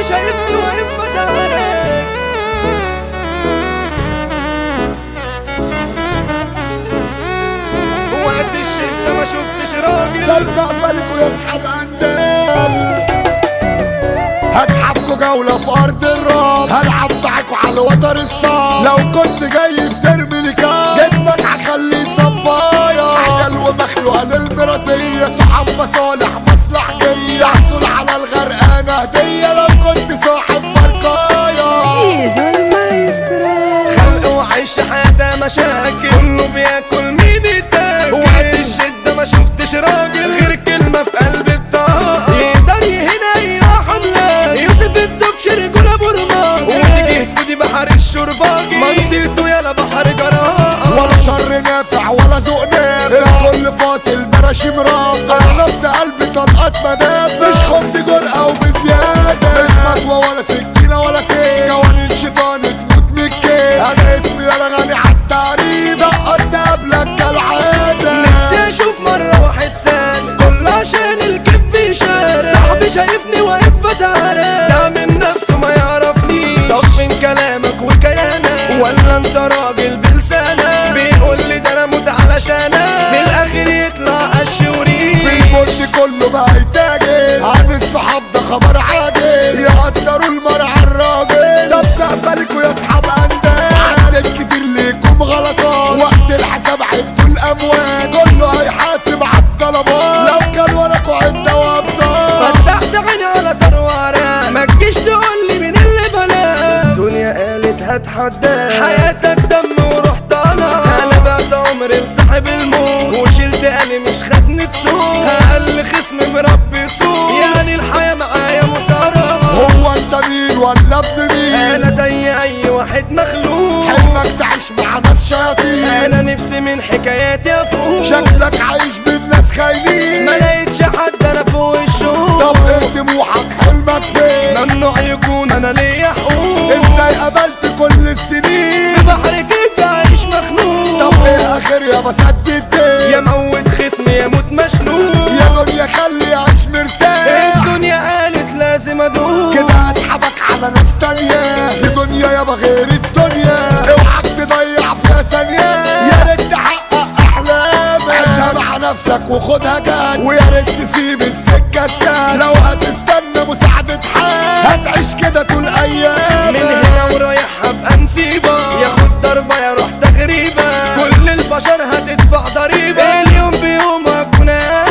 شايفني واقف بتعارك وقت الشدة ما شفتش راجل لابسة قفلكوا يسحب اندال هسحبكوا جولة في أرض الراب هلعب معاكوا على الوتر الصعب لو كنت جاي بترمي لكام جسمك هخليه صفايا عجل ومخلوقة للمراسية صحاب مصالح مصلحجية حصول على الغرقانة هدية لو كنت صاحب فرقايا Diesel Maestro. خلق وعيش حياته مشاكل كله بياكل مين يتاكل وقت الشدة ما شفتش راجل غير كلمة في قلب بطاقة يقدر يهنا اي حملة يوسف الدكش رجول ابو رماد وتيجي تدي بحر الشرباجي منطقته يالا بحر جراءة ولا شر نافع ولا ذوق نافع الكل فاصل براشيم رافع قلبت قلبي طلقات مدافع مش خفت جرأة وبزيادة مش مطوة ولا سكينة ولا سيف قوانين شيطان تموت من الكيف انا اسمي انا غني عالتعريف سقطت قبلك كالعادة نفسي اشوف مرة واحد سالك كله عشان الكف يشارك صاحبي شايفني واقف بتعارك ده من نفسه ما يعرفنيش طب فين كلامك وكيانك ولا انت راجل بلسانك بيقول لي ده انا اموت علشانك في الاخر يطلع الشوري في البرج كله بقى يتاجر عن الصحاب ده خبر عاجل يقدروا المرعى الراجل طب سقفلكوا يا اصحاب اندال عدد كتير ليكم غلطات وقت الحساب عدوا الاموال كله هيحاسب على الطلبات لو كان وراكوا عده وابطال فتحت عيني على طروارة ما تجيش تقول لي مين اللي بلا الدنيا قالت هتحداك حياتك دم وروح طالع انا بعت عمري لصاحب الموت وشلت قلي مش خزنة سوق اقل خصم مربي سوق يعني الحياة معايا مسارة هو انت مين ولا ابن مين انا زي اي واحد مخلوق حلمك تعيش مع ناس شياطين انا نفسي من حكاياتي افوق شكلك عايش بالناس خاينين ما لقيتش حد انا فوق الشوق طب ايه طموحك حلمك فين ممنوع يكون انا ليا حقوق ازاي قبلت كل السنين في بحر كيف اعيش مخنوق طب ايه اخر يا بسدد يا موت خصمي يا موت مشنوق يا دنيا خلي يعيش مرتاح الدنيا قالت لازم ادوق كده اسحبك على ناس تانية في دنيا يابا غير الدنيا اوعك تضيع فيها ثانية يا ريت تحقق احلامك عيشها مع نفسك وخدها جد ويا ريت تسيب السكة السهلة لو هتستنى مساعدة حد هتعيش كده طول ايامك من هنا ورايح هبقى نسيبة ياخد ضربة يا روح تغريبة كل البشر هتدفع ضريبة اليوم بيوم هكون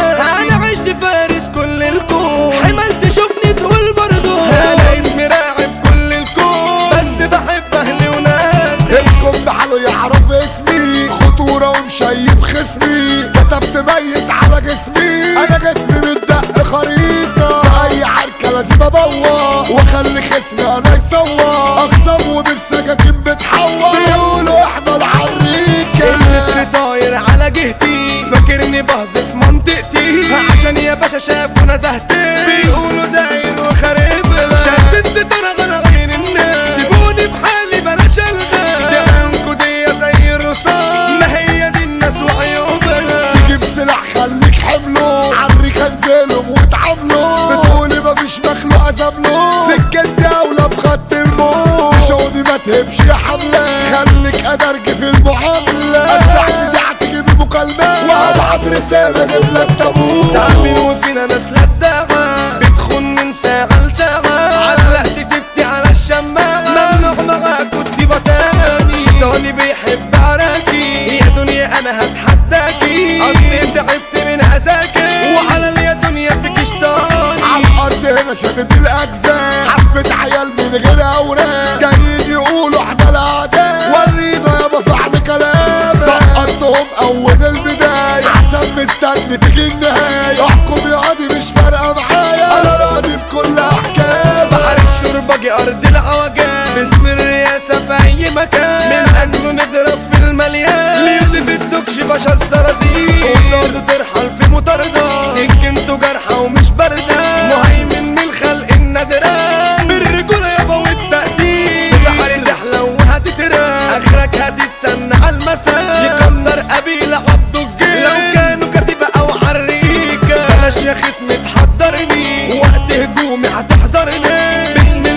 انا عشت فارس كل الكون حمل تشوفني تقول برضو انا اسمي راعب كل الكون بس بحب اهلي وناسي الكم بحاله يعرف اسمي خطورة ومشيب خصمي كتبت ميت على جسمي انا جسمي متدق خريطة في اي عركة لازم ابوظ واخلي خصمي انا يصور اخصم وبالسكاكين بتحور بيقولوا احنا العريكة النسر طاير على جهتي فاكرني بهزف منطقتي عشان يا باشا شافوا نزهتي بيقولوا داير وخارب شدت ستارة غير غير الناس سيبوني في حالي بلاش الغاز دماغكوا دي زي الرصاص ما هي دي الناس وعيوبها تجيب سلاح خليك حمله عريك انزلهم واتعاملوا بتقولي مفيش مخلوق ازامله سكتي اولى بخط الموت شودي ما تهبش يا حمله خليك ادرج في المعامله اسلحتي دي هتجيب مكالمات وهبعت رساله اجيب لك تابوت تعبين وفينا ناس لداعة بتخون من ساعة لساعة علقت كتبتي على الشماعة ممنوع معاك كنت بتاني شيطاني بيحب عراكي يا دنيا انا هتحداكي اصلي تعبت من عزاكي وعلى اليا دنيا فيك شطاني على الارض هنا شدت الاجزاء حبة عيال من غير اوراق جايين يقولوا احنا الاعداء ورينا يابا فعل كلام سقطتهم اول البداية عشان مستني تيجي النهاية احكم يا قاضي مش فارقة معايا انا راضي بكل احكام بحر الشربجي ارض العوجان باسم الرئاسة في اي مكان من اجله نضرب في المليان ليوسف الدكش باشا الزرازير قصاده ترحل في مطاردة سكنته جارحة ومش باردة مهيمن من الخلق النادرة بالرجولة يابا والتقدير في بحر تحلى وهتترى اخرك هتتسنى على المساء يكمر قبيلة عبده الجيل لو كانوا كتيبة او عريكة بلاش يا خصم تحضرني وقت هجومي هتحذرني باسم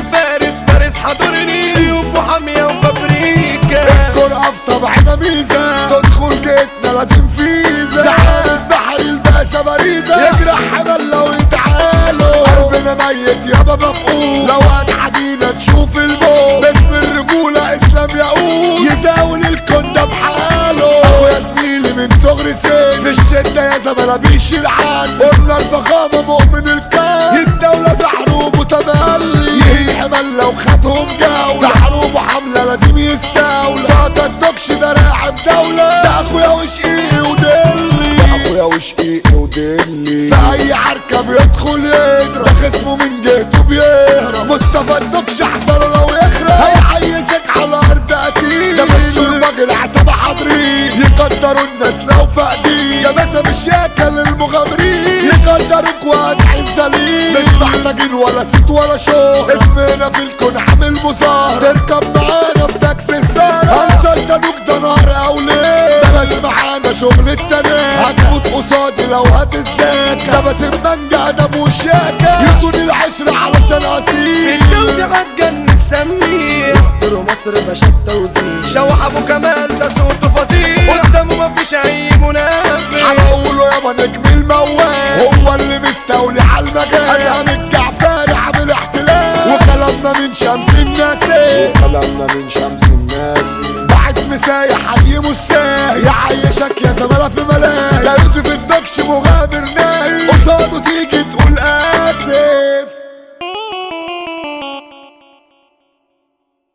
باشا باريزة يجرح حمل لو يتعالوا قلبنا ميت يابا مفقود لو هتحدينا تشوف الموت باسم الرجولة اسلام يقول يزاول الكون ده بحاله اخويا زميلي من صغر سن في الشدة يا زملاء بيشيل عن قلنا الفخامة مؤمن الكون يستولى في حروب وتملي يهي حمل لو خدهم جولة في حروب وحملة لازم يستولى ما تدكش ده راعب دولة ده اخويا وشقيقي ودلي ده اخويا وشقيقي ودلي في اي عركة بيدخل يضرب ده خصمه من جهته بيهرب مصطفى الدكش احذر لو يخرب هيعيشك على ارض اكيد ده بس الراجل عصابة حاضرين يقدروا الناس لو فاقدين ده بس مش ياكل المغامرين يقدروك وهتحس ليه مش محتاجين ولا صيت ولا شو اسمنا في الكون عامل مظاهرة تركب معانا في تاكسي السنة هنسلطنوك ده نهار او ليل بلاش معانا شغل التنين هتموت قصادي لو هتتذاكى ده باسم منجا ده وشاكة يسون العشرة علشان اصيل التوزيع هتجنن سميه يستروا مصر باشا التوزيع شوح ابو كمال ده صوته فظيع قدامه مفيش اي منافس هنقوله يابا نجم الموال هو اللي مستولي على المجال انا الجعفاري عامل احتلال وكلامنا من شمس الناس وكلامنا من شمس الناس بعد مسايح حي مساي يعيشك يا زملاء في ملاي ده